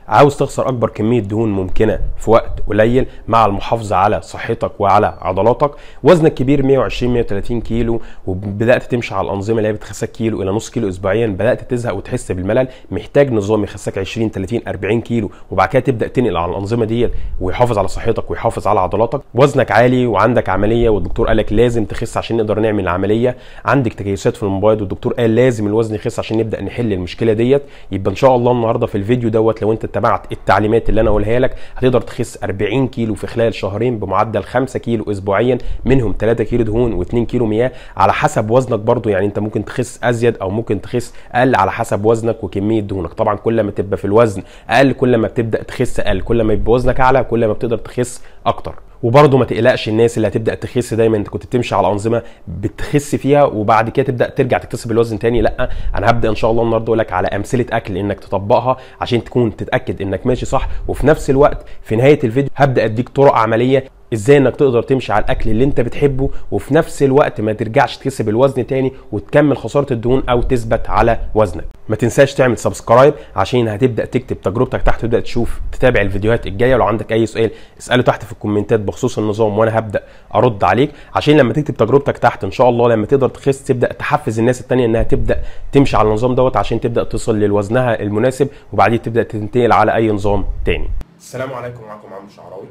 عاوز تخسر اكبر كميه دهون ممكنه في وقت قليل مع المحافظه على صحتك وعلى عضلاتك وزنك كبير 120 130 كيلو وبدات تمشي على الانظمه اللي هي بتخسك كيلو الى نص كيلو اسبوعيا بدات تزهق وتحس بالملل محتاج نظام يخسك 20 30 40 كيلو وبعد كده تبدا تنقل على الانظمه ديت ويحافظ على صحتك ويحافظ على عضلاتك وزنك عالي وعندك عمليه والدكتور قال لك لازم تخس عشان نقدر نعمل العمليه عندك تكيسات في المبيض والدكتور قال لازم الوزن يخس عشان نبدا نحل المشكله ديت يبقى ان شاء الله النهارده في الفيديو دوت لو انت اتبعت التعليمات اللي انا اقولها لك هتقدر تخس 40 كيلو في خلال شهرين بمعدل 5 كيلو اسبوعيا منهم 3 كيلو دهون و2 كيلو مياه على حسب وزنك برضو يعني انت ممكن تخس ازيد او ممكن تخس اقل على حسب وزنك وكميه دهونك طبعا كل ما تبقى في الوزن اقل كل ما بتبدا تخس اقل كل ما يبقى وزنك اعلى كل ما بتقدر تخس اكتر وبرضه ما تقلقش الناس اللي هتبدا تخس دايما انت كنت بتمشي على انظمه بتخس فيها وبعد كده تبدا ترجع تكتسب الوزن تاني لا انا هبدا ان شاء الله النهارده اقول لك على امثله اكل انك تطبقها عشان تكون تتاكد انك ماشي صح وفي نفس الوقت في نهايه الفيديو هبدا اديك طرق عمليه ازاي انك تقدر تمشي على الاكل اللي انت بتحبه وفي نفس الوقت ما ترجعش تكسب الوزن تاني وتكمل خساره الدهون او تثبت على وزنك ما تنساش تعمل سبسكرايب عشان هتبدا تكتب تجربتك تحت تبدا تشوف تتابع الفيديوهات الجايه ولو عندك اي سؤال اساله تحت في الكومنتات بخصوص النظام وانا هبدا ارد عليك عشان لما تكتب تجربتك تحت ان شاء الله لما تقدر تخس تبدا تحفز الناس التانية انها تبدا تمشي على النظام دوت عشان تبدا تصل لوزنها المناسب وبعدين تبدا تنتقل على اي نظام تاني السلام عليكم معكم عمرو شعراوي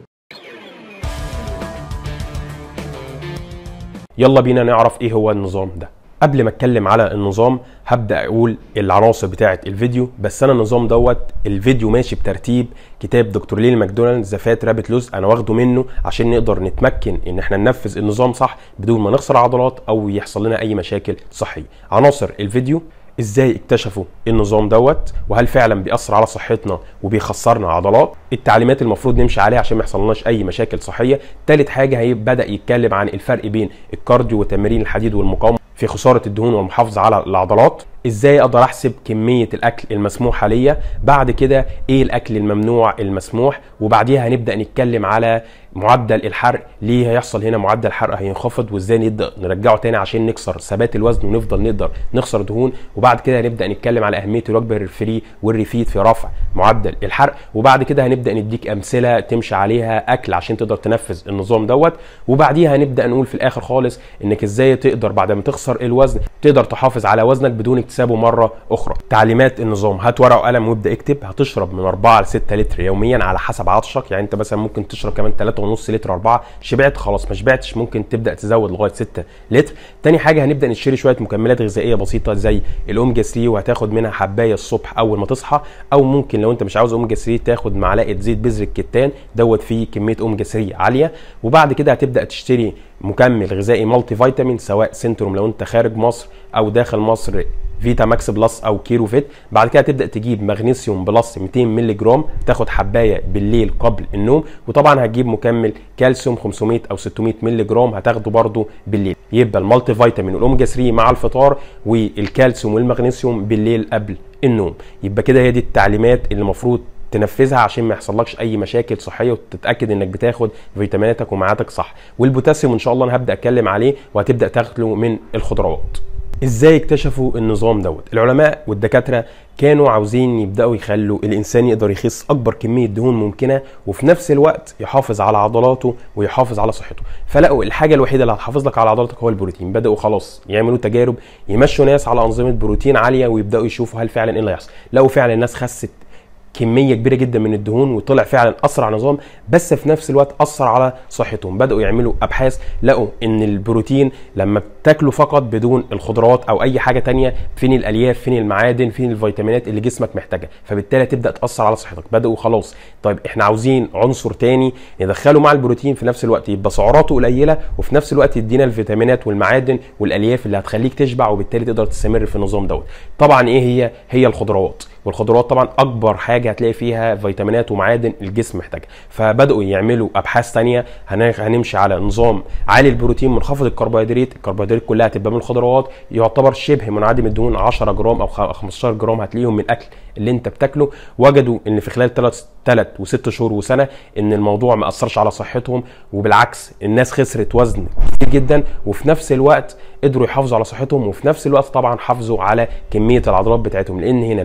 يلا بينا نعرف ايه هو النظام ده قبل ما اتكلم على النظام هبدا اقول العناصر بتاعه الفيديو بس انا النظام دوت الفيديو ماشي بترتيب كتاب دكتور ليل ماكدونالد زفات رابط لوز انا واخده منه عشان نقدر نتمكن ان احنا ننفذ النظام صح بدون ما نخسر عضلات او يحصل لنا اي مشاكل صحيه عناصر الفيديو ازاي اكتشفوا النظام دوت وهل فعلا بيأثر على صحتنا وبيخسرنا عضلات التعليمات المفروض نمشي عليها عشان ما يحصلناش اي مشاكل صحيه تالت حاجه هي بدا يتكلم عن الفرق بين الكارديو وتمارين الحديد والمقاومه في خساره الدهون والمحافظه على العضلات ازاي اقدر احسب كميه الاكل المسموحه ليا بعد كده ايه الاكل الممنوع المسموح وبعديها هنبدا نتكلم على معدل الحرق ليه هيحصل هنا معدل الحرق هينخفض وازاي نبدا نرجعه تاني عشان نكسر ثبات الوزن ونفضل نقدر نخسر دهون وبعد كده هنبدا نتكلم على اهميه الوجبه الفري والريفيد في رفع معدل الحرق وبعد كده هنبدا نديك امثله تمشي عليها اكل عشان تقدر تنفذ النظام دوت وبعديها هنبدا نقول في الاخر خالص انك ازاي تقدر بعد ما تخسر الوزن تقدر تحافظ على وزنك بدون اكتسابه مره اخرى تعليمات النظام هات ورقه وقلم وابدا اكتب هتشرب من 4 ل 6 لتر يوميا على حسب عطشك يعني انت مثلا ممكن تشرب كمان 3.5 لتر 4 شبعت خلاص ما شبعتش ممكن تبدا تزود لغايه 6 لتر تاني حاجه هنبدا نشتري شويه مكملات غذائيه بسيطه زي الاوميجا 3 وهتاخد منها حبايه الصبح اول ما تصحى او ممكن لو انت مش عاوز اوميجا 3 تاخد معلقه زيت بذر الكتان دوت فيه كميه اوميجا 3 عاليه وبعد كده هتبدا تشتري مكمل غذائي مالتي فيتامين سواء سنتروم لو انت خارج مصر او داخل مصر فيتا ماكس بلس او كيرو فيت بعد كده تبدا تجيب مغنيسيوم بلس 200 مللي جرام تاخد حبايه بالليل قبل النوم وطبعا هتجيب مكمل كالسيوم 500 او 600 مللي جرام هتاخده برده بالليل يبقى المالتي فيتامين والاوميجا 3 مع الفطار والكالسيوم والمغنيسيوم بالليل قبل النوم يبقى كده هي دي التعليمات اللي المفروض تنفذها عشان ما يحصلكش اي مشاكل صحيه وتتاكد انك بتاخد فيتاميناتك ومعادك صح والبوتاسيوم ان شاء الله انا هبدا اتكلم عليه وهتبدا تاخده من الخضروات ازاي اكتشفوا النظام دوت العلماء والدكاتره كانوا عاوزين يبداوا يخلوا الانسان يقدر يخس اكبر كميه دهون ممكنه وفي نفس الوقت يحافظ على عضلاته ويحافظ على صحته فلقوا الحاجه الوحيده اللي هتحافظ لك على عضلاتك هو البروتين بداوا خلاص يعملوا تجارب يمشوا ناس على انظمه بروتين عاليه ويبداوا يشوفوا هل فعلا ايه اللي هيحصل لقوا فعلا الناس خست كميه كبيره جدا من الدهون وطلع فعلا اسرع نظام بس في نفس الوقت اثر على صحتهم بداوا يعملوا ابحاث لقوا ان البروتين لما بتاكله فقط بدون الخضروات او اي حاجه تانية فين الالياف فين المعادن فين الفيتامينات اللي جسمك محتاجها فبالتالي تبدا تاثر على صحتك بداوا خلاص طيب احنا عاوزين عنصر تاني ندخله مع البروتين في نفس الوقت يبقى سعراته قليله وفي نفس الوقت يدينا الفيتامينات والمعادن والالياف اللي هتخليك تشبع وبالتالي تقدر تستمر في النظام دوت طبعا ايه هي هي الخضروات والخضروات طبعا اكبر حاجه هتلاقي فيها فيتامينات ومعادن الجسم محتاجها فبداوا يعملوا ابحاث ثانيه هنمشي على نظام عالي البروتين منخفض الكربوهيدرات الكربوهيدرات كلها هتبقى من الخضروات يعتبر شبه منعدم الدهون 10 جرام او 15 جرام هتلاقيهم من الاكل اللي انت بتاكله وجدوا ان في خلال ثلاث ثلاث وست شهور وسنه ان الموضوع ما اثرش على صحتهم وبالعكس الناس خسرت وزن كتير جدا وفي نفس الوقت قدروا يحافظوا على صحتهم وفي نفس الوقت طبعا حافظوا على كميه العضلات بتاعتهم لان هنا لما انت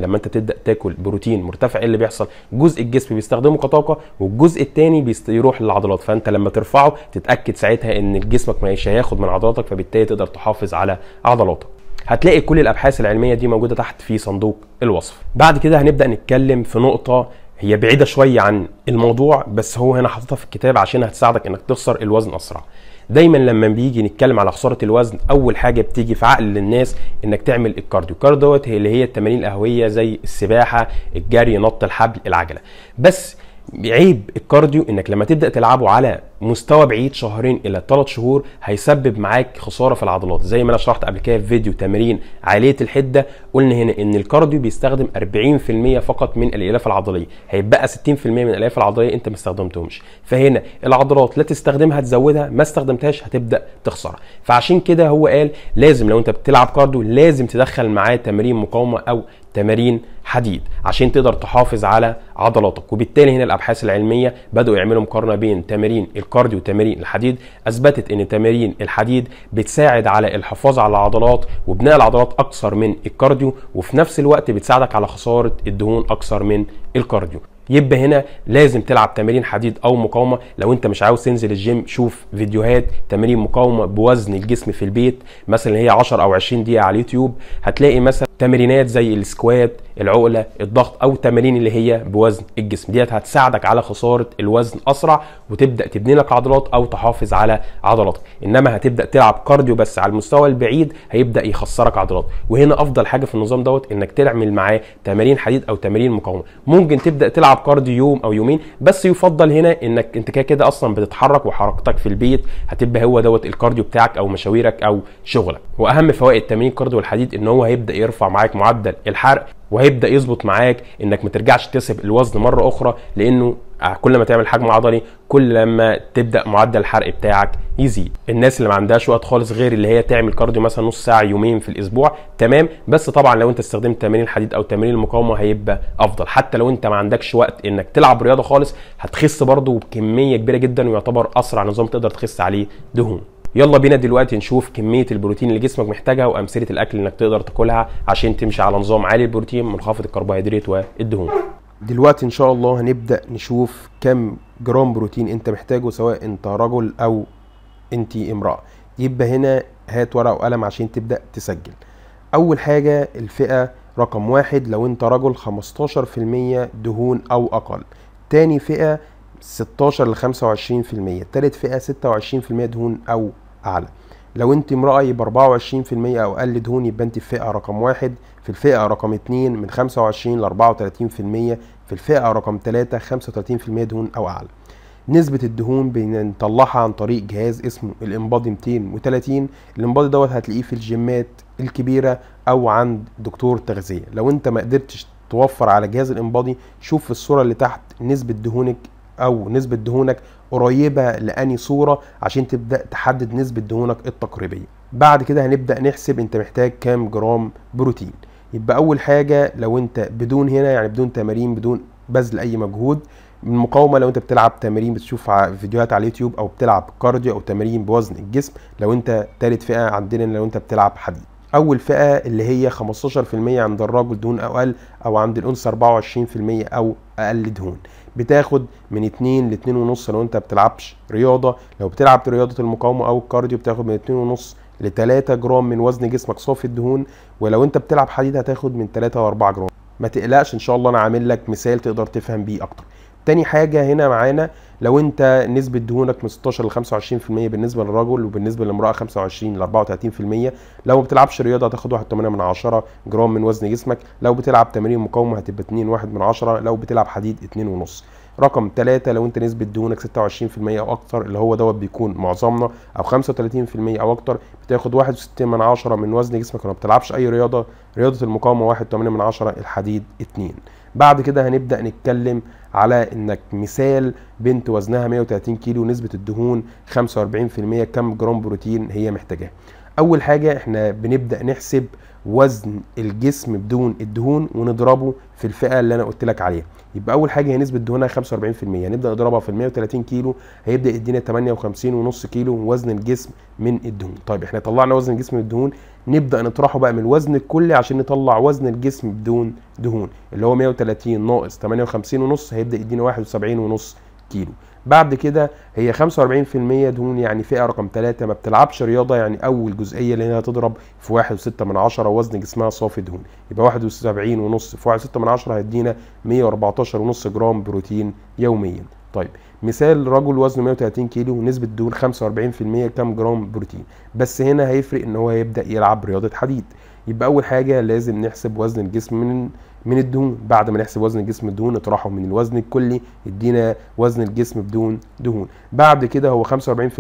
تبدا تاكل بروتين مرتفع ايه اللي بيحصل جزء الجسم بيستخدمه كطاقه والجزء الثاني بيروح للعضلات فانت لما ترفعه تتاكد ساعتها ان جسمك مش هياخد من عضلاتك فبالتالي تقدر تحافظ على عضلاتك هتلاقي كل الابحاث العلميه دي موجوده تحت في صندوق الوصف بعد كده هنبدا نتكلم في نقطه هي بعيده شويه عن الموضوع بس هو هنا حاططها في الكتاب عشان هتساعدك انك تخسر الوزن اسرع دايما لما بيجي نتكلم على خساره الوزن اول حاجه بتيجي في عقل الناس انك تعمل الكارديو الكارديو دوت هي اللي هي التمارين القهويه زي السباحه الجري نط الحبل العجله بس عيب الكارديو انك لما تبدا تلعبه على مستوى بعيد شهرين الى ثلاث شهور هيسبب معاك خساره في العضلات زي ما انا شرحت قبل كده في فيديو تمارين عاليه الحده قلنا هنا ان الكارديو بيستخدم 40% فقط من الالياف العضليه هيبقى 60% من الالياف العضليه انت ما استخدمتهمش فهنا العضلات لا تستخدمها تزودها ما استخدمتهاش هتبدا تخسرها فعشان كده هو قال لازم لو انت بتلعب كارديو لازم تدخل معاه تمارين مقاومه او تمارين حديد عشان تقدر تحافظ على عضلاتك وبالتالي هنا الابحاث العلميه بداوا يعملوا مقارنه بين تمارين الكارديو وتمارين الحديد اثبتت ان تمارين الحديد بتساعد على الحفاظ على العضلات وبناء العضلات اكثر من الكارديو وفي نفس الوقت بتساعدك على خساره الدهون اكثر من الكارديو يبقى هنا لازم تلعب تمارين حديد او مقاومه لو انت مش عاوز تنزل الجيم شوف فيديوهات تمارين مقاومه بوزن الجسم في البيت مثلا هي 10 او 20 دقيقه على اليوتيوب هتلاقي مثلا تمرينات زي السكوات العقله الضغط او التمارين اللي هي بوزن الجسم ديت هتساعدك على خساره الوزن اسرع وتبدا تبني لك عضلات او تحافظ على عضلاتك انما هتبدا تلعب كارديو بس على المستوى البعيد هيبدا يخسرك عضلات وهنا افضل حاجه في النظام دوت انك تعمل معاه تمارين حديد او تمارين مقاومه ممكن تبدا تلعب كارديو يوم او يومين بس يفضل هنا انك انت كده كده اصلا بتتحرك وحركتك في البيت هتبقى هو دوت الكارديو بتاعك او مشاويرك او شغلك واهم فوائد تمرين الكارديو والحديد ان هو هيبدا يرفع معاك معدل الحرق وهيبدا يظبط معاك انك ما ترجعش تسب الوزن مره اخرى لانه كل ما تعمل حجم عضلي كل لما تبدا معدل الحرق بتاعك يزيد الناس اللي ما عندهاش وقت خالص غير اللي هي تعمل كارديو مثلا نص ساعه يومين في الاسبوع تمام بس طبعا لو انت استخدمت تمارين الحديد او تمارين المقاومه هيبقى افضل حتى لو انت ما عندكش وقت انك تلعب رياضه خالص هتخس برضه بكميه كبيره جدا ويعتبر اسرع نظام تقدر تخس عليه دهون يلا بينا دلوقتي نشوف كميه البروتين اللي جسمك محتاجها وامثله الاكل انك تقدر تاكلها عشان تمشي على نظام عالي البروتين منخفض الكربوهيدرات والدهون دلوقتي ان شاء الله هنبدا نشوف كم جرام بروتين انت محتاجه سواء انت رجل او انت امراه يبقى هنا هات ورقه وقلم عشان تبدا تسجل اول حاجه الفئه رقم واحد لو انت رجل 15% دهون او اقل تاني فئه 16 ل 25% تالت فئه 26% دهون او اعلى لو انت امرأة يبقى 24% او اقل دهون يبقى انت في فئة رقم واحد في الفئة رقم اتنين من 25 ل 34% في الفئة رقم تلاتة 35% دهون او اعلى نسبة الدهون بنطلعها عن طريق جهاز اسمه الانبادي 230 الانبادي دوت هتلاقيه في الجيمات الكبيرة او عند دكتور تغذية لو انت ما قدرتش توفر على جهاز الانبادي شوف في الصورة اللي تحت نسبة دهونك او نسبة دهونك قريبة لأني صورة عشان تبدأ تحدد نسبة دهونك التقريبية بعد كده هنبدأ نحسب انت محتاج كام جرام بروتين يبقى اول حاجة لو انت بدون هنا يعني بدون تمارين بدون بذل اي مجهود المقاومة لو انت بتلعب تمارين بتشوف فيديوهات على اليوتيوب او بتلعب كارديو او تمارين بوزن الجسم لو انت تالت فئة عندنا لو انت بتلعب حديد اول فئة اللي هي 15% عند الرجل دهون اقل او عند الانثى 24% او اقل دهون بتاخد من 2 ل 2 ونص لو انت بتلعبش رياضه لو بتلعب رياضه المقاومه او الكارديو بتاخد من 2 ونص ل 3 جرام من وزن جسمك صافي الدهون ولو انت بتلعب حديد هتاخد من 3 ل 4 جرام ما تقلقش ان شاء الله انا عامل لك مثال تقدر تفهم بيه اكتر تاني حاجة هنا معانا لو انت نسبة دهونك من 16 ل 25% بالنسبة للرجل وبالنسبة للمرأة 25 ل 34% لو ما بتلعبش رياضة هتاخد 1.8 من 10 جرام من وزن جسمك لو بتلعب تمارين مقاومة هتبقى 2 1 من 10 لو بتلعب حديد 2 ونص رقم 3 لو انت نسبة دهونك 26% او اكتر اللي هو دوت بيكون معظمنا او 35% او اكتر بتاخد 61 من 10 من وزن جسمك لو ما بتلعبش اي رياضة رياضة المقاومة 1.8 من 10 الحديد 2 بعد كده هنبدأ نتكلم على انك مثال بنت وزنها 130 كيلو نسبة الدهون 45% كم جرام بروتين هي محتاجاه اول حاجة احنا بنبدأ نحسب وزن الجسم بدون الدهون ونضربه في الفئه اللي انا قلت لك عليها يبقى اول حاجه هي نسبه دهونها 45% هنبدا نضربها في ال 130 كيلو هيبدا يدينا 58.5 كيلو وزن الجسم من الدهون طيب احنا طلعنا وزن الجسم من الدهون نبدا نطرحه بقى من الوزن الكلي عشان نطلع وزن الجسم بدون دهون اللي هو 130 ناقص 58.5 هيبدا يدينا 71.5 كيلو بعد كده هي 45% دهون يعني فئه رقم 3 ما بتلعبش رياضه يعني اول جزئيه اللي هي هتضرب في 1.6 من عشرة وزن جسمها صافي دهون يبقى 71 ونص في 1.6 من عشرة هيدينا 114 ونص جرام بروتين يوميا طيب مثال رجل وزنه 130 كيلو ونسبة دهون 45% كام جرام بروتين بس هنا هيفرق ان هو يبدأ يلعب رياضة حديد يبقى اول حاجة لازم نحسب وزن الجسم من من الدهون بعد ما نحسب وزن الجسم الدهون نطرحه من الوزن الكلي يدينا وزن الجسم بدون دهون بعد كده هو 45%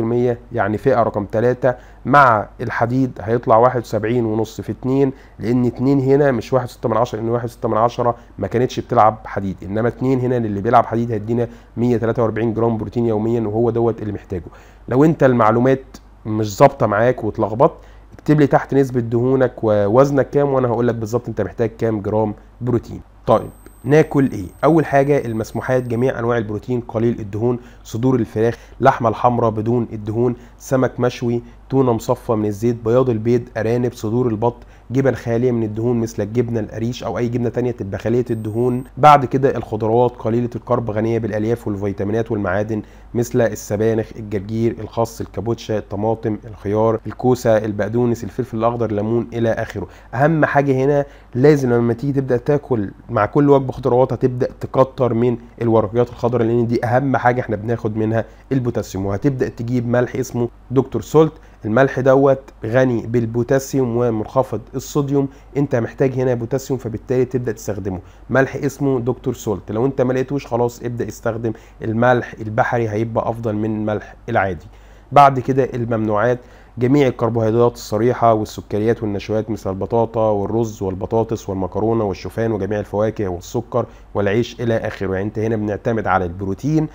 يعني فئة رقم 3 مع الحديد هيطلع 71 ونص في 2 لان 2 هنا مش 1.6 من 10 لان 1.6 من 10 ما كانتش بتلعب حديد انما 2 هنا اللي بيلعب حديد هيدينا 143 جرام بروتين يوميا وهو دوت اللي محتاجه لو انت المعلومات مش ظابطه معاك واتلخبطت اكتب لي تحت نسبة دهونك ووزنك كام وانا هقول لك بالظبط انت محتاج كام جرام بروتين. طيب ناكل ايه؟ اول حاجة المسموحات جميع انواع البروتين قليل الدهون، صدور الفراخ، لحمة الحمراء بدون الدهون، سمك مشوي، تونة مصفى من الزيت، بياض البيض، ارانب، صدور البط، جبن خالية من الدهون مثل الجبنة القريش او اي جبنة تانية تبقى خالية الدهون، بعد كده الخضروات قليلة الكرب غنية بالالياف والفيتامينات والمعادن مثل السبانخ، الجرجير، الخس، الكابوتشا، الطماطم، الخيار، الكوسة، البقدونس، الفلفل الاخضر، الليمون الى اخره. اهم حاجة هنا لازم لما تيجي تبدا تاكل مع كل وجبة خضروات هتبدا تكتر من الورقيات الخضراء لان دي اهم حاجة احنا بناخد منها البوتاسيوم وهتبدا تجيب ملح اسمه دكتور سولت الملح دوت غني بالبوتاسيوم ومنخفض الصوديوم انت محتاج هنا بوتاسيوم فبالتالي تبدا تستخدمه ملح اسمه دكتور سولت لو انت ما لقيتوش خلاص ابدا استخدم الملح البحري هيبقى افضل من الملح العادي بعد كده الممنوعات جميع الكربوهيدرات الصريحة والسكريات والنشويات مثل البطاطا والرز والبطاطس والمكرونة والشوفان وجميع الفواكه والسكر والعيش إلى آخره يعني أنت هنا بنعتمد على البروتين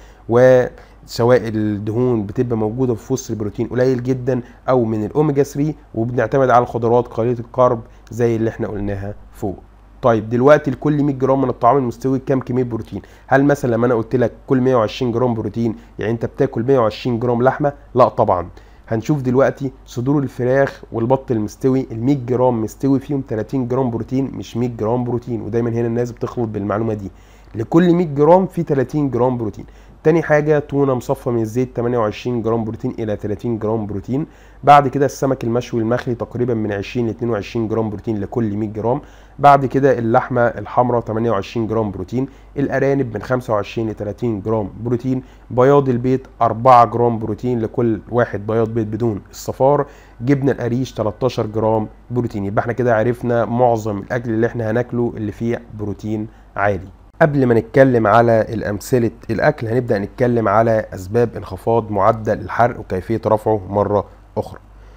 وسواء الدهون بتبقى موجودة في وسط البروتين قليل جدا أو من الأوميجا 3 وبنعتمد على الخضروات قليلة الكرب زي اللي احنا قلناها فوق طيب دلوقتي لكل 100 جرام من الطعام المستوي كام كميه بروتين هل مثلا لما انا قلت لك كل 120 جرام بروتين يعني انت بتاكل 120 جرام لحمه لا طبعا هنشوف دلوقتي صدور الفراخ والبط المستوي ال 100 جرام مستوي فيهم 30 جرام بروتين مش 100 جرام بروتين ودايما هنا الناس بتخلط بالمعلومه دي لكل 100 جرام في 30 جرام بروتين تاني حاجة تونة مصفى من الزيت 28 جرام بروتين إلى 30 جرام بروتين بعد كده السمك المشوي المخلي تقريبا من 20 ل 22 جرام بروتين لكل 100 جرام بعد كده اللحمة الحمراء 28 جرام بروتين الأرانب من 25 ل 30 جرام بروتين بياض البيض 4 جرام بروتين لكل واحد بياض بيض بدون الصفار جبنة القريش 13 جرام بروتين يبقى احنا كده عرفنا معظم الأكل اللي احنا هناكله اللي فيه بروتين عالي قبل ما نتكلم على الأمثلة الأكل هنبدأ نتكلم على أسباب انخفاض معدل الحرق وكيفية رفعه مرة أخرى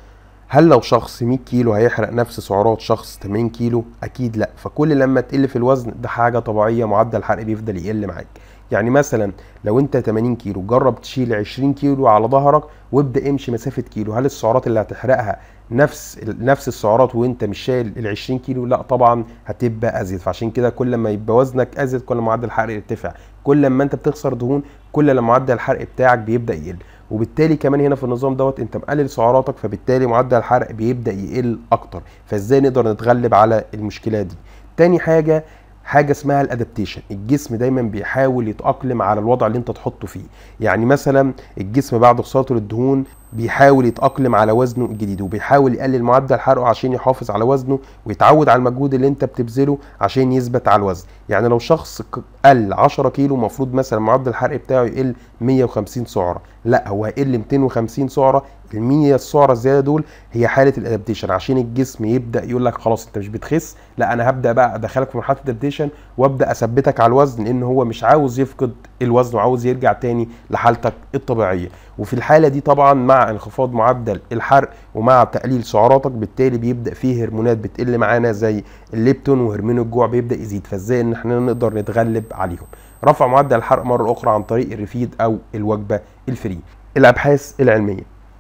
هل لو شخص 100 كيلو هيحرق نفس سعرات شخص 80 كيلو اكيد لا فكل لما تقل في الوزن ده حاجه طبيعيه معدل الحرق بيفضل يقل معاك يعني مثلا لو انت 80 كيلو جرب تشيل 20 كيلو على ظهرك وابدا امشي مسافه كيلو هل السعرات اللي هتحرقها نفس نفس السعرات وانت مش شايل ال 20 كيلو لا طبعا هتبقى ازيد فعشان كده كل ما يبقى وزنك ازيد كل ما معدل الحرق يرتفع كل ما انت بتخسر دهون كل ما معدل الحرق بتاعك بيبدا يقل وبالتالي كمان هنا في النظام دوت انت مقلل سعراتك فبالتالي معدل الحرق بيبدا يقل اكتر فازاي نقدر نتغلب على المشكله دي تاني حاجه حاجه اسمها الادابتيشن الجسم دايما بيحاول يتاقلم على الوضع اللي انت تحطه فيه يعني مثلا الجسم بعد خسارته للدهون بيحاول يتاقلم على وزنه الجديد وبيحاول يقلل معدل حرقه عشان يحافظ على وزنه ويتعود على المجهود اللي انت بتبذله عشان يثبت على الوزن يعني لو شخص قل 10 كيلو المفروض مثلا معدل الحرق بتاعه يقل 150 سعره لا هو هيقل 250 سعره ال 100 السعره الزياده دول هي حاله الادابتيشن عشان الجسم يبدا يقول لك خلاص انت مش بتخس لا انا هبدا بقى ادخلك في مرحله الادابتيشن وابدا اثبتك على الوزن لان هو مش عاوز يفقد الوزن وعاوز يرجع تاني لحالتك الطبيعيه وفي الحاله دي طبعا مع انخفاض معدل الحرق ومع تقليل سعراتك بالتالي بيبدا فيه هرمونات بتقل معانا زي الليبتون وهرمون الجوع بيبدا يزيد فازاي ان احنا نقدر نتغلب عليهم رفع معدل الحرق مره اخرى عن طريق الرفيد او الوجبه الفري الابحاث العلميه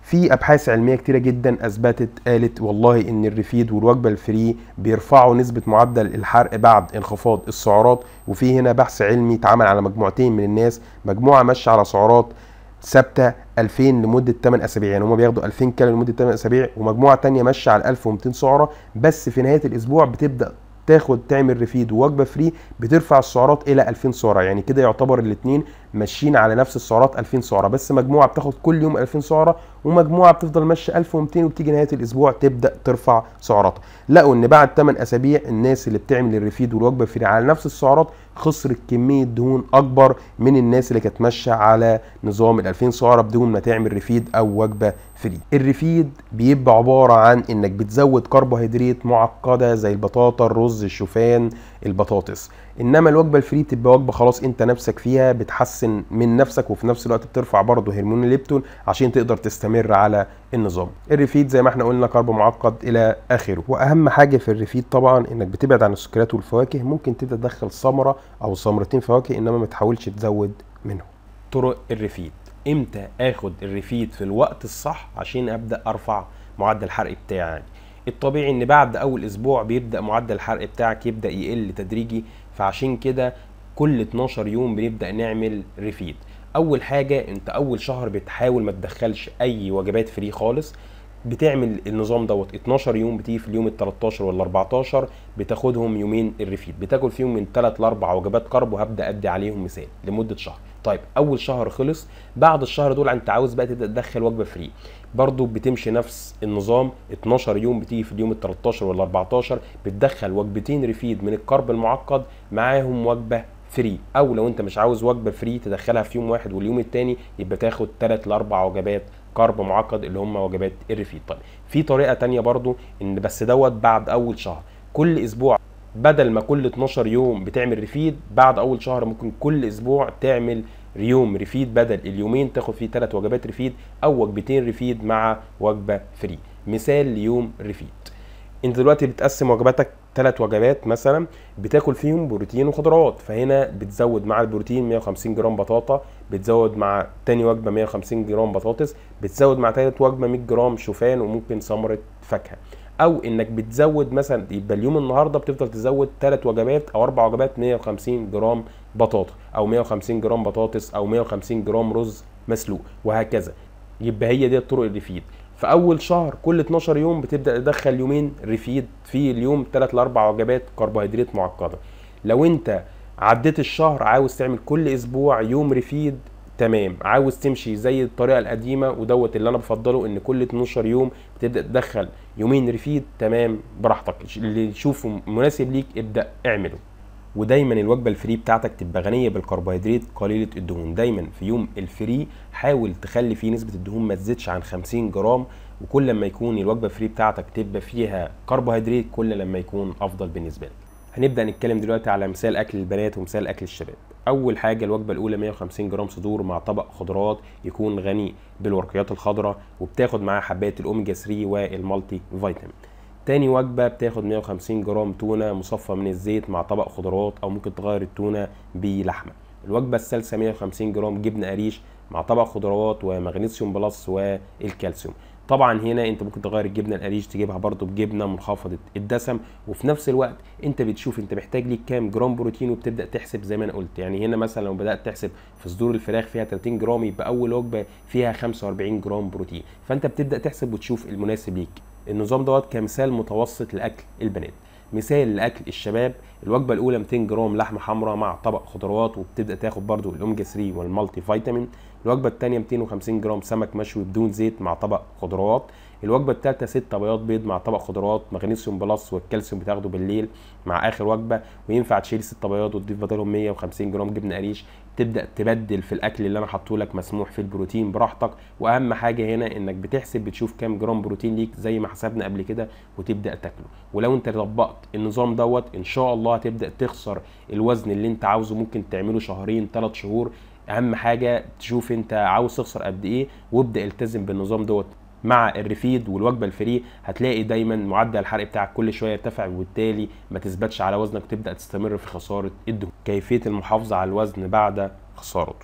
في ابحاث علميه كتيره جدا اثبتت قالت والله ان الريفيد والوجبه الفري بيرفعوا نسبه معدل الحرق بعد انخفاض السعرات وفي هنا بحث علمي اتعمل على مجموعتين من الناس مجموعه ماشيه على سعرات ثابته 2000 لمده 8 اسابيع يعني هم بياخدوا 2000 كالوري لمده 8 اسابيع ومجموعه تانية ماشيه على 1200 سعره بس في نهايه الاسبوع بتبدا تاخد تعمل ريفيد ووجبه فري بترفع السعرات الى 2000 سعره يعني كده يعتبر الاثنين ماشيين على نفس السعرات 2000 سعره بس مجموعه بتاخد كل يوم 2000 سعره ومجموعه بتفضل ماشيه 1200 وبتيجي نهايه الاسبوع تبدا ترفع سعراتها لقوا ان بعد 8 اسابيع الناس اللي بتعمل الريفيد والوجبه فري على نفس السعرات خسرت كميه دهون اكبر من الناس اللي كانت ماشيه على نظام ال 2000 سعره بدون ما تعمل ريفيد او وجبه فري الريفيد بيبقى عباره عن انك بتزود كربوهيدرات معقده زي البطاطا الرز الشوفان البطاطس انما الوجبه الفري بتبقى وجبه خلاص انت نفسك فيها بتحسن من نفسك وفي نفس الوقت بترفع برضه هرمون الليبتون عشان تقدر تستمر على النظام الريفيد زي ما احنا قلنا كرب معقد الى اخره واهم حاجه في الريفيد طبعا انك بتبعد عن السكريات والفواكه ممكن تبدا تدخل ثمره او ثمرتين فواكه انما ما تحاولش تزود منهم طرق الريفيد امتى اخد الريفيد في الوقت الصح عشان ابدا ارفع معدل الحرق بتاعي يعني الطبيعي ان بعد اول اسبوع بيبدا معدل الحرق بتاعك يبدا يقل تدريجي فعشان كده كل 12 يوم بنبدا نعمل ريفيد اول حاجه انت اول شهر بتحاول ما تدخلش اي وجبات فري خالص بتعمل النظام دوت 12 يوم بتيجي في اليوم ال 13 ولا 14 بتاخدهم يومين الريفيد بتاكل فيهم من 3 ل 4 وجبات كرب وهبدا ادي عليهم مثال لمده شهر طيب اول شهر خلص بعد الشهر دول انت عاوز بقى تبدا تدخل وجبه فري برضو بتمشي نفس النظام 12 يوم بتيجي في اليوم ال 13 ولا 14 بتدخل وجبتين ريفيد من الكرب المعقد معاهم وجبه فري او لو انت مش عاوز وجبه فري تدخلها في يوم واحد واليوم التاني يبقى تاخد 3 ل 4 وجبات كرب معقد اللي هم وجبات الريفيد طيب في طريقه تانية برضو ان بس دوت بعد اول شهر كل اسبوع بدل ما كل 12 يوم بتعمل ريفيد بعد اول شهر ممكن كل اسبوع تعمل يوم ريفيد بدل اليومين تاخد فيه ثلاث وجبات ريفيد او وجبتين ريفيد مع وجبه فري مثال ليوم ريفيد انت دلوقتي بتقسم وجباتك ثلاث وجبات مثلا بتاكل فيهم بروتين وخضروات فهنا بتزود مع البروتين 150 جرام بطاطا بتزود مع تاني وجبه 150 جرام بطاطس بتزود مع تالت وجبه 100 جرام شوفان وممكن ثمره فاكهه او انك بتزود مثلا يبقى اليوم النهارده بتفضل تزود ثلاث وجبات او اربع وجبات 150 جرام بطاطا او 150 جرام بطاطس او 150 جرام رز مسلوق وهكذا يبقى هي دي طرق الريفيد في اول شهر كل 12 يوم بتبدا تدخل يومين ريفيد في اليوم 3 ل 4 وجبات كربوهيدرات معقده لو انت عديت الشهر عاوز تعمل كل اسبوع يوم ريفيد تمام عاوز تمشي زي الطريقه القديمه ودوت اللي انا بفضله ان كل 12 يوم بتبدا تدخل يومين ريفيد تمام براحتك اللي تشوفه مناسب ليك ابدا اعمله ودايما الوجبه الفري بتاعتك تبقى غنيه بالكربوهيدرات قليله الدهون دايما في يوم الفري حاول تخلي فيه نسبه الدهون ما تزيدش عن 50 جرام وكل لما يكون الوجبه الفري بتاعتك تبقى فيها كربوهيدرات كل لما يكون افضل بالنسبه لك هنبدا نتكلم دلوقتي على مثال اكل البنات ومثال اكل الشباب اول حاجه الوجبه الاولى 150 جرام صدور مع طبق خضروات يكون غني بالورقيات الخضراء وبتاخد معاه حبات الاوميجا 3 والمالتي فيتامين تاني وجبة بتاخد 150 جرام تونة مصفى من الزيت مع طبق خضروات أو ممكن تغير التونة بلحمة الوجبة الثالثة 150 جرام جبنة قريش مع طبق خضروات ومغنيسيوم بلس والكالسيوم طبعا هنا انت ممكن تغير الجبنه القريش تجيبها برضو بجبنه منخفضه الدسم وفي نفس الوقت انت بتشوف انت محتاج ليك كام جرام بروتين وبتبدا تحسب زي ما انا قلت يعني هنا مثلا لو بدات تحسب في صدور الفراخ فيها 30 جرام يبقى اول وجبه فيها 45 جرام بروتين فانت بتبدا تحسب وتشوف المناسب ليك النظام دوت كمثال متوسط لاكل البنات مثال لاكل الشباب الوجبه الاولى 200 جرام لحمه حمراء مع طبق خضروات وبتبدا تاخد برضو الاوميجا 3 والمالتي فيتامين الوجبه الثانيه 250 جرام سمك مشوي بدون زيت مع طبق خضروات الوجبه الثالثه 6 بياض بيض مع طبق خضروات مغنيسيوم بلس والكالسيوم بتاخده بالليل مع اخر وجبه وينفع تشيل 6 بياض وتضيف بدلهم 150 جرام جبنه قريش تبدا تبدل في الاكل اللي انا حاطه لك مسموح في البروتين براحتك واهم حاجه هنا انك بتحسب بتشوف كام جرام بروتين ليك زي ما حسبنا قبل كده وتبدا تاكله ولو انت طبقت النظام دوت ان شاء الله هتبدا تخسر الوزن اللي انت عاوزه ممكن تعمله شهرين ثلاث شهور اهم حاجه تشوف انت عاوز تخسر قد ايه وابدا التزم بالنظام دوت مع الريفيد والوجبه الفري هتلاقي دايما معدل الحرق بتاعك كل شويه يرتفع وبالتالي ما تثبتش على وزنك وتبدا تستمر في خساره الدهون كيفيه المحافظه على الوزن بعد خسارته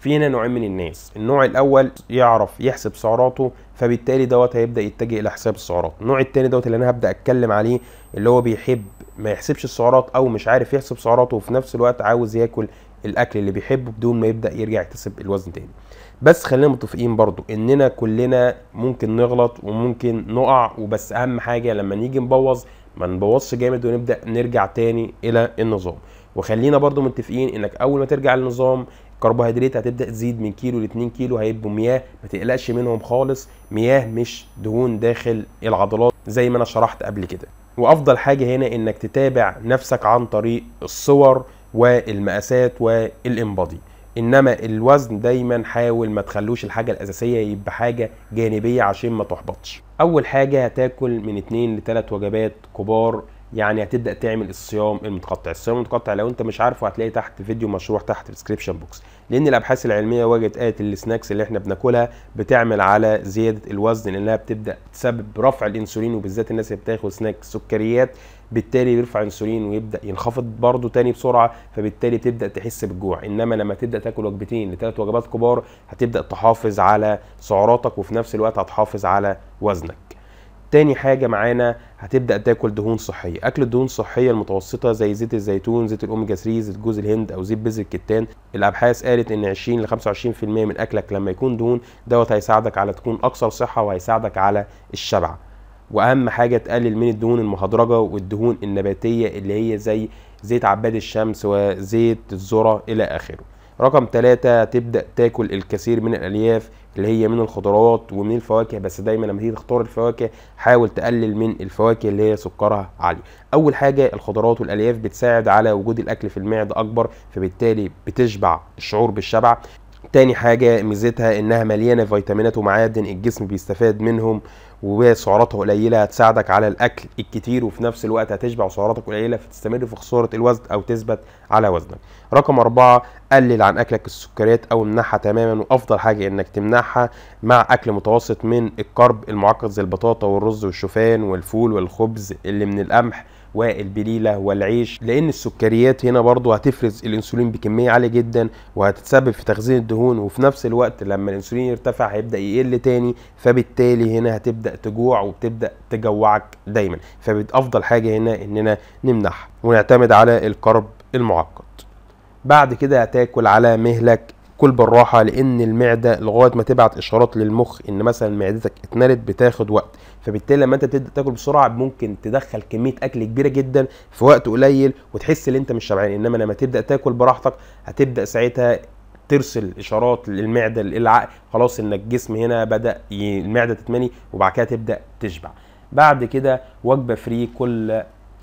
في هنا نوعين من الناس النوع الاول يعرف يحسب سعراته فبالتالي دوت هيبدا يتجه الى حساب السعرات النوع التاني دوت اللي انا هبدا اتكلم عليه اللي هو بيحب ما يحسبش السعرات او مش عارف يحسب سعراته وفي نفس الوقت عاوز ياكل الاكل اللي بيحبه بدون ما يبدا يرجع يكتسب الوزن تاني بس خلينا متفقين برضو اننا كلنا ممكن نغلط وممكن نقع وبس اهم حاجه لما نيجي نبوظ ما نبوظش جامد ونبدا نرجع تاني الى النظام وخلينا برضو متفقين انك اول ما ترجع للنظام الكربوهيدرات هتبدا تزيد من كيلو ل 2 كيلو هيبقوا مياه ما تقلقش منهم خالص مياه مش دهون داخل العضلات زي ما انا شرحت قبل كده وافضل حاجه هنا انك تتابع نفسك عن طريق الصور والمقاسات والانبادي انما الوزن دايما حاول ما تخلوش الحاجه الاساسيه يبقى حاجه جانبيه عشان ما تحبطش اول حاجه هتاكل من 2 ل 3 وجبات كبار يعني هتبدا تعمل الصيام المتقطع الصيام المتقطع لو انت مش عارفه هتلاقي تحت فيديو مشروح تحت في الديسكربشن بوكس لان الابحاث العلميه وجدت قالت السناكس اللي احنا بناكلها بتعمل على زياده الوزن لانها بتبدا تسبب رفع الانسولين وبالذات الناس اللي بتاخد سناك سكريات بالتالي بيرفع الانسولين ويبدا ينخفض برضه تاني بسرعه فبالتالي بتبدا تحس بالجوع انما لما تبدا تاكل وجبتين لثلاث وجبات كبار هتبدا تحافظ على سعراتك وفي نفس الوقت هتحافظ على وزنك تاني حاجة معانا هتبدأ تاكل دهون صحية أكل الدهون الصحية المتوسطة زي زيت الزيتون زيت الأوميجا 3 زيت جوز الهند أو زيت بذر الكتان الأبحاث قالت إن 20 ل 25% من أكلك لما يكون دهون دوت هيساعدك على تكون أكثر صحة وهيساعدك على الشبع واهم حاجه تقلل من الدهون المهدرجه والدهون النباتيه اللي هي زي زيت عباد الشمس وزيت الذره الى اخره رقم ثلاثة تبدأ تاكل الكثير من الألياف اللي هي من الخضروات ومن الفواكه بس دايما لما تيجي تختار الفواكه حاول تقلل من الفواكه اللي هي سكرها عالي أول حاجة الخضروات والألياف بتساعد على وجود الأكل في المعدة أكبر فبالتالي بتشبع الشعور بالشبع تاني حاجة ميزتها انها مليانة فيتامينات ومعادن الجسم بيستفاد منهم وسعراتها قليلة هتساعدك على الاكل الكتير وفي نفس الوقت هتشبع وسعراتك قليلة فتستمر في خسارة الوزن او تثبت على وزنك رقم اربعة قلل عن اكلك السكريات او امنعها تماما وافضل حاجة انك تمنعها مع اكل متوسط من الكرب المعقد زي البطاطا والرز والشوفان والفول والخبز اللي من القمح والبليله والعيش لان السكريات هنا برضو هتفرز الانسولين بكميه عاليه جدا وهتتسبب في تخزين الدهون وفي نفس الوقت لما الانسولين يرتفع هيبدا يقل تاني فبالتالي هنا هتبدا تجوع وبتبدا تجوعك دايما فافضل حاجه هنا اننا نمنعها ونعتمد على الكرب المعقد بعد كده هتاكل على مهلك كل بالراحة لأن المعدة لغاية ما تبعت إشارات للمخ إن مثلا معدتك اتنرت بتاخد وقت فبالتالي لما أنت تبدأ تاكل بسرعة ممكن تدخل كمية أكل كبيرة جدا في وقت قليل وتحس إن أنت مش شبعان إنما لما تبدأ تاكل براحتك هتبدأ ساعتها ترسل اشارات للمعده للعقل خلاص ان الجسم هنا بدا ي... المعده تتملي وبعد كده تبدا تشبع بعد كده وجبه فري كل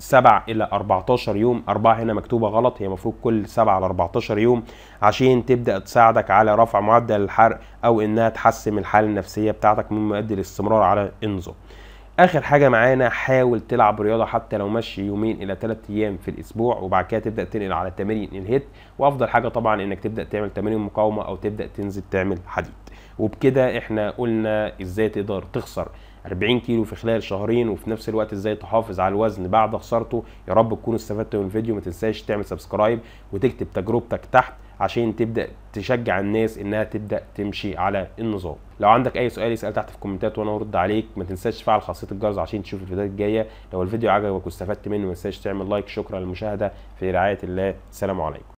7 الى 14 يوم أربعة هنا مكتوبة غلط هي المفروض كل 7 ل 14 يوم عشان تبدأ تساعدك على رفع معدل الحرق أو إنها تحسن الحالة النفسية بتاعتك مما يؤدي للاستمرار على النظام. آخر حاجة معانا حاول تلعب رياضة حتى لو مشي يومين إلى 3 أيام في الأسبوع وبعد كده تبدأ تنقل على تمارين الهيت وأفضل حاجة طبعا إنك تبدأ تعمل تمارين مقاومة أو تبدأ تنزل تعمل حديد. وبكده إحنا قلنا إزاي تقدر تخسر 40 كيلو في خلال شهرين وفي نفس الوقت ازاي تحافظ على الوزن بعد خسارته يا رب تكونوا استفدتوا من الفيديو ما تنساش تعمل سبسكرايب وتكتب تجربتك تحت عشان تبدا تشجع الناس انها تبدا تمشي على النظام لو عندك اي سؤال اسال تحت في الكومنتات وانا هرد عليك ما تنساش تفعل خاصيه الجرس عشان تشوف الفيديوهات الجايه لو الفيديو عجبك واستفدت منه ما تنساش تعمل لايك شكرا للمشاهده في رعايه الله السلام عليكم